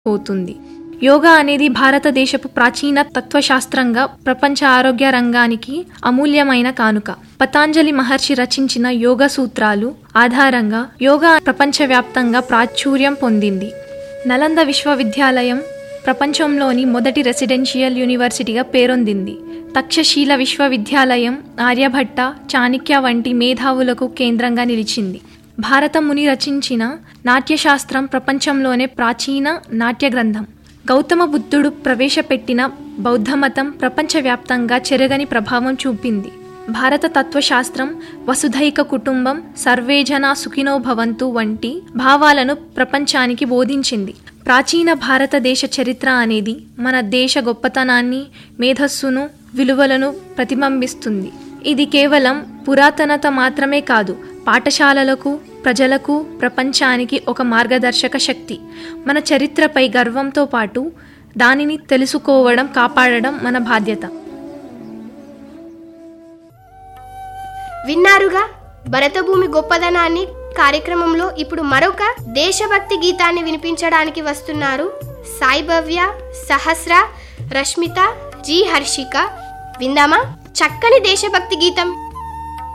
పోతుంది యోగా అనేది భారతదేశపు ప్రాచీన తత్వశాస్త్రంగా ప్రపంచ ఆరోగ్య రంగానికి అమూల్యమైన కానుక పతాంజలి మహర్షి రచించిన యోగ సూత్రాలు ఆధారంగా యోగా ప్రపంచవ్యాప్తంగా ప్రాచుర్యం పొందింది నలంద విశ్వవిద్యాలయం ప్రపంచంలోని మొదటి రెసిడెన్షియల్ యూనివర్సిటీగా పేరొందింది తక్షశీల విశ్వవిద్యాలయం ఆర్యభట్ట చాణక్య వంటి మేధావులకు కేంద్రంగా నిలిచింది భారత ముని రచించిన నాట్యశాస్త్రం ప్రపంచంలోనే ప్రాచీన నాట్య గ్రంథం గౌతమ బుద్ధుడు ప్రవేశపెట్టిన బౌద్ధమతం ప్రపంచవ్యాప్తంగా చెరగని ప్రభావం చూపింది భారత తత్వశాస్త్రం వసుధైక కుటుంబం సర్వేజన సుఖినో భవంతు వంటి భావాలను ప్రపంచానికి బోధించింది ప్రాచీన భారతదేశ చరిత్ర అనేది మన దేశ గొప్పతనాన్ని మేధస్సును విలువలను ప్రతిబింబిస్తుంది ఇది కేవలం పురాతనత మాత్రమే కాదు పాఠశాలలకు ప్రజలకు ప్రపంచానికి ఒక మార్గదర్శక శక్తి మన చరిత్రపై గర్వంతో పాటు దానిని తెలుసుకోవడం కాపాడడం మన బాధ్యత విన్నారుగా భరతభూమి గొప్పదనాన్ని కార్యక్రమంలో ఇప్పుడు మరొక దేశభక్తి గీతాన్ని వినిపించడానికి వస్తున్నారు సాయి భవ్య సహస్ర రష్మిత జి హర్షిక విందామా చక్కని దేశభక్తి గీతం